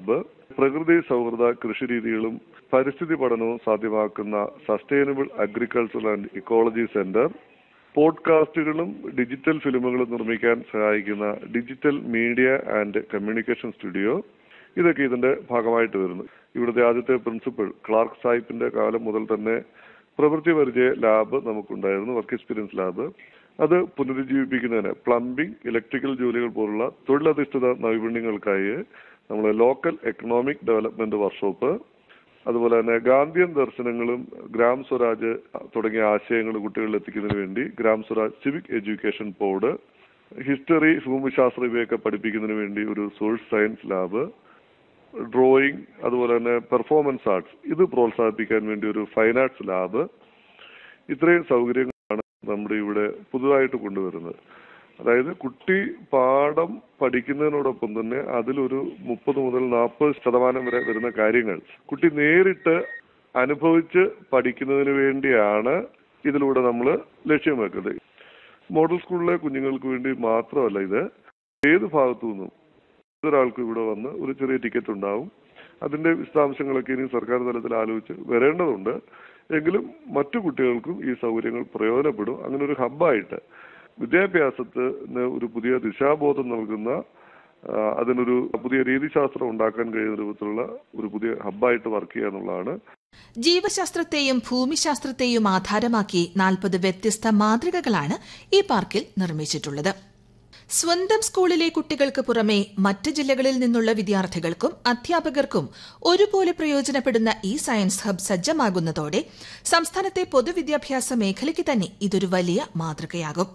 lab പ്രകൃതി സൗഹൃദ കൃഷിരീതികളും പരിസ്ഥിതി പഠനവും സാധ്യമാക്കുന്ന sustainable agriculture and ecology centre പോഡ്കാസ്റ്റുകളും ഡിജിറ്റൽ ഫിലിമുകളും നിർമ്മിക്കാൻ സഹായിക്കുന്ന digital media and communication studio ഇതൊക്കെ ഇതിന്റെ ഭാഗമായിട്ട് വരുന്നു ഇവിടുത്തെ ആദ്യത്തെ പ്രിൻസിപ്പൽ ക്ലാർക്ക് സാഹിബിന്റെ കാലം മുതൽ തന്നെ പ്രവൃത്തി പരിചയ ലാബ് നമുക്കുണ്ടായിരുന്നു വർക്ക് എക്സ്പീരിയൻസ് ലാബ് അത് പുനരുജ്ജീവിപ്പിക്കുന്നതിന് പ്ലംബിംഗ് ഇലക്ട്രിക്കൽ ജോലികൾ പോലുള്ള തൊഴിലധിഷ്ഠിത നൈപുണ്യങ്ങൾക്കായി നമ്മൾ ലോക്കൽ എക്കണോമിക് ഡെവലപ്മെന്റ് വർക്ക്ഷോപ്പ് അതുപോലെ തന്നെ ഗാന്ധിയൻ ദർശനങ്ങളും ഗ്രാം സ്വരാജ് തുടങ്ങിയ ആശയങ്ങൾ കുട്ടികളിൽ എത്തിക്കുന്നതിന് വേണ്ടി Gram Swaraj civic education board history ഭൂമിശാസ്ത്രം ഇവയൊക്കെ പഠിപ്പിക്കുന്നതിന് വേണ്ടി ഒരു സോഷ്യൽ സയൻസ് ലാബ് ഡ്രോയിങ് അതുപോലെ തന്നെ പെർഫോമൻസ് ആർട്സ് ഇത് പ്രോത്സാഹിപ്പിക്കാൻ വേണ്ടി ഒരു ഫൈൻ ആർട്സ് ലാബ് ഇത്രയും സൗകര്യങ്ങളാണ് നമ്മുടെ ഇവിടെ പുതുതായിട്ട് കൊണ്ടുവരുന്നത് അതായത് കുട്ടി പാഠം പഠിക്കുന്നതിനോടൊപ്പം തന്നെ അതിലൊരു മുപ്പത് മുതൽ നാൽപ്പത് ശതമാനം വരെ വരുന്ന കാര്യങ്ങൾ കുട്ടി നേരിട്ട് അനുഭവിച്ച് പഠിക്കുന്നതിന് വേണ്ടിയാണ് ഇതിലൂടെ നമ്മൾ ലക്ഷ്യം വെക്കുന്നത് മോഡൽ സ്കൂളിലെ കുഞ്ഞുങ്ങൾക്ക് വേണ്ടി മാത്രമല്ല ഇത് ഏത് ഭാഗത്തു നിന്നും ഏതൊരാൾക്കും ഇവിടെ വന്ന് ഒരു ചെറിയ ടിക്കറ്റ് ഉണ്ടാവും അതിന്റെ വിശദാംശങ്ങളൊക്കെ ഇനി സർക്കാർ തലത്തിൽ ആലോചിച്ച് വരേണ്ടതുണ്ട് എങ്കിലും മറ്റു കുട്ടികൾക്കും ഈ സൗകര്യങ്ങൾ പ്രയോജനപ്പെടും അങ്ങനെ ഒരു ഹബ്ബായിട്ട് വിദ്യാഭ്യാസത്തിന് ഒരു പുതിയ ദിശാബോധം നൽകുന്ന ആ, അതിനൊരു പുതിയ രീതിശാസ്ത്രം ഉണ്ടാക്കാൻ കഴിയുന്ന രൂപത്തിലുള്ള ഒരു പുതിയ ഹബ്ബായിട്ട് വർക്ക് ചെയ്യുക എന്നുള്ളതാണ് ജീവശാസ്ത്രത്തെയും ഭൂമിശാസ്ത്രത്തെയും ആധാരമാക്കി നാൽപ്പത് വ്യത്യസ്ത മാതൃകകളാണ് ഈ പാർക്കിൽ നിർമ്മിച്ചിട്ടുള്ളത് സ്വന്തം സ്കൂളിലെ കുട്ടികൾക്ക് പുറമെ മറ്റ് ജില്ലകളിൽ നിന്നുള്ള വിദ്യാർത്ഥികൾക്കും അധ്യാപകർക്കും ഒരുപോലെ പ്രയോജനപ്പെടുന്ന ഈ സയൻസ് ഹബ് സജ്ജമാകുന്നതോടെ സംസ്ഥാനത്തെ പൊതുവിദ്യാഭ്യാസ മേഖലയ്ക്ക് തന്നെ ഇതൊരു വലിയ മാതൃകയാകും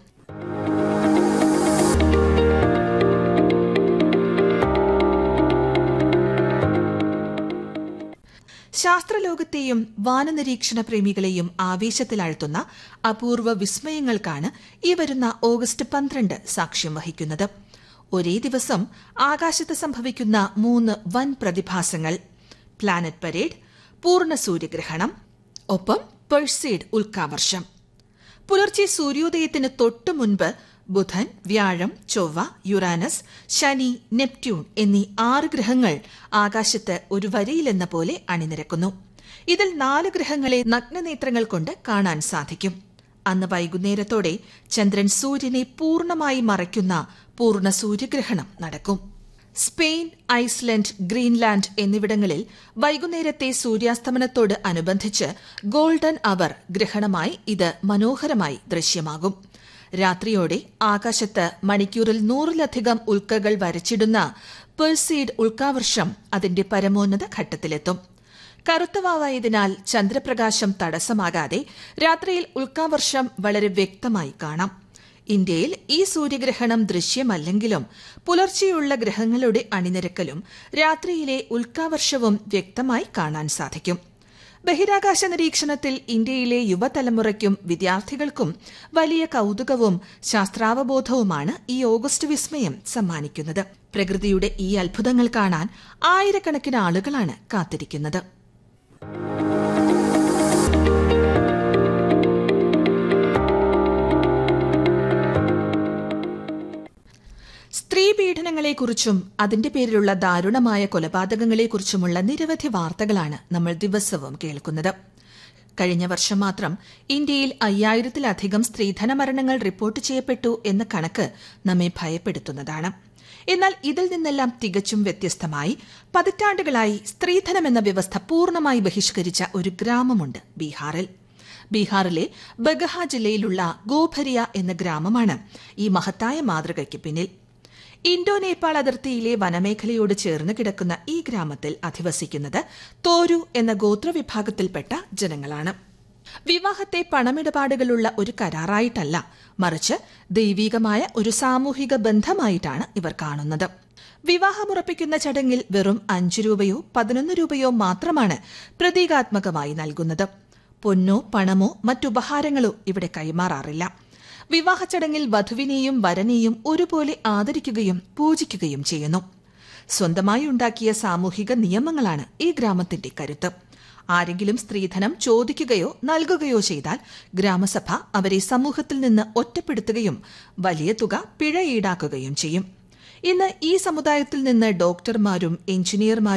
ശാസ്ത്രലോകത്തെയും വാനനിരീക്ഷണ പ്രേമികളെയും ആവേശത്തിലാഴ്ത്തുന്ന അപൂർവ വിസ്മയങ്ങൾക്കാണ് ഈ വരുന്ന ഓഗസ്റ്റ് പന്ത്രണ്ട് സാക്ഷ്യം വഹിക്കുന്നത് ഒരേ ദിവസം ആകാശത്ത് സംഭവിക്കുന്ന മൂന്ന് വൻ പ്രതിഭാസങ്ങൾ പ്ലാനറ്റ് പരേഡ് പൂർണ്ണ സൂര്യഗ്രഹണം ഒപ്പം പെഴ്സീഡ് ഉൽക്കാവർഷം പുലർച്ചെ സൂര്യോദയത്തിന് തൊട്ടു മുൻപ് ബുധൻ വ്യാഴം ചൊവ്വ യുറാനസ് ശനി നെപ്റ്റ്യൂൺ എന്നീ ആറ് ഗ്രഹങ്ങൾ ആകാശത്ത് ഒരു വരിയിലെന്ന പോലെ അണിനിരക്കുന്നു ഇതിൽ നാല് ഗ്രഹങ്ങളെ നഗ്നനേത്രങ്ങൾ കൊണ്ട് കാണാൻ സാധിക്കും അന്ന് വൈകുന്നേരത്തോടെ ചന്ദ്രൻ സൂര്യനെ പൂർണ്ണമായി മറയ്ക്കുന്ന പൂർണ്ണ സൂര്യഗ്രഹണം നടക്കും സ്പെയിൻ ഐസ്ലൻഡ് ഗ്രീൻലാൻഡ് എന്നിവിടങ്ങളിൽ വൈകുന്നേരത്തെ സൂര്യാസ്തമനത്തോട് അനുബന്ധിച്ച് ഗോൾഡൻ അവർ ഗ്രഹണമായി ഇത് മനോഹരമായി ദൃശ്യമാകും രാത്രിയോടെ ആകാശത്ത് മണിക്കൂറിൽ നൂറിലധികം ഉൽക്കകൾ വരച്ചിടുന്ന പെർസീഡ് ഉൽക്കാവർഷം അതിന്റെ പരമോന്നത ഘട്ടത്തിലെത്തും കറുത്തവാവായതിനാൽ ചന്ദ്രപ്രകാശം തടസ്സമാകാതെ രാത്രിയിൽ ഉൽക്കാവർഷം വളരെ വ്യക്തമായി കാണാം ഇന്ത്യയിൽ ഈ സൂര്യഗ്രഹണം ദൃശ്യമല്ലെങ്കിലും പുലർച്ചെയുള്ള ഗ്രഹങ്ങളുടെ അണിനിരക്കലും രാത്രിയിലെ ഉൽക്കാവർഷവും വ്യക്തമായി കാണാൻ സാധിക്കും ബഹിരാകാശ നിരീക്ഷണത്തിൽ ഇന്ത്യയിലെ യുവതലമുറയ്ക്കും വിദ്യാർത്ഥികൾക്കും വലിയ കൌതുകവും ശാസ്ത്രാവബോധവുമാണ് ഈ ഓഗസ്റ്റ് വിസ്മയം സമ്മാനിക്കുന്നത് പ്രകൃതിയുടെ ഈ അത്ഭുതങ്ങൾ കാണാൻ ആയിരക്കണക്കിന് ആളുകളാണ് കാത്തിരിക്കുന്നത് സ്ത്രീ പീഡനങ്ങളെക്കുറിച്ചും അതിന്റെ പേരിലുള്ള ദാരുണമായ കൊലപാതകങ്ങളെക്കുറിച്ചുമുള്ള നിരവധി വാർത്തകളാണ് നമ്മൾ ദിവസവും കേൾക്കുന്നത് കഴിഞ്ഞ വർഷം മാത്രം ഇന്ത്യയിൽ അയ്യായിരത്തിലധികം സ്ത്രീധന മരണങ്ങൾ റിപ്പോർട്ട് ചെയ്യപ്പെട്ടു എന്ന കണക്ക് നമ്മെ ഭയപ്പെടുത്തുന്നതാണ് എന്നാൽ ഇതിൽ നിന്നെല്ലാം തികച്ചും വ്യത്യസ്തമായി പതിറ്റാണ്ടുകളായി സ്ത്രീധനം എന്ന വ്യവസ്ഥ പൂർണ്ണമായി ബഹിഷ്കരിച്ച ഒരു ഗ്രാമമുണ്ട് ബീഹാറിൽ ബീഹാറിലെ ബഗഹ ജില്ലയിലുള്ള ഗോഭരിയ എന്ന ഗ്രാമമാണ് ഈ മഹത്തായ മാതൃകയ്ക്ക് പിന്നിൽ ഇന്തോ നേപ്പാൾ അതിർത്തിയിലെ വനമേഖലയോട് ചേർന്ന് കിടക്കുന്ന ഈ ഗ്രാമത്തിൽ അധിവസിക്കുന്നത് തോരു എന്ന ഗോത്രവിഭാഗത്തിൽപ്പെട്ട ജനങ്ങളാണ് വിവാഹത്തെ പണമിടപാടുകളുള്ള ഒരു കരാറായിട്ടല്ല മറിച്ച് ദൈവീകമായ ഒരു സാമൂഹിക ബന്ധമായിട്ടാണ് ഇവർ കാണുന്നത് വിവാഹമുറപ്പിക്കുന്ന ചടങ്ങിൽ വെറും അഞ്ചു രൂപയോ പതിനൊന്ന് രൂപയോ മാത്രമാണ് പ്രതീകാത്മകമായി നൽകുന്നത് പൊന്നോ പണമോ മറ്റുപഹാരങ്ങളോ ഇവിടെ കൈമാറാറില്ല വിവാഹ ചടങ്ങിൽ വധുവിനെയും വരനെയും ഒരുപോലെ ആദരിക്കുകയും പൂജിക്കുകയും ചെയ്യുന്നു സ്വന്തമായി ഉണ്ടാക്കിയ സാമൂഹിക നിയമങ്ങളാണ് ഈ ഗ്രാമത്തിന്റെ കരുത്ത് ആരെങ്കിലും സ്ത്രീധനം ചോദിക്കുകയോ നൽകുകയോ ചെയ്താൽ ഗ്രാമസഭ അവരെ സമൂഹത്തിൽ നിന്ന് ഒറ്റപ്പെടുത്തുകയും വലിയ തുക പിഴ ഈടാക്കുകയും ചെയ്യും ഇന്ന് ഈ സമുദായത്തിൽ നിന്ന് ഡോക്ടർമാരും എഞ്ചിനീയർമാരും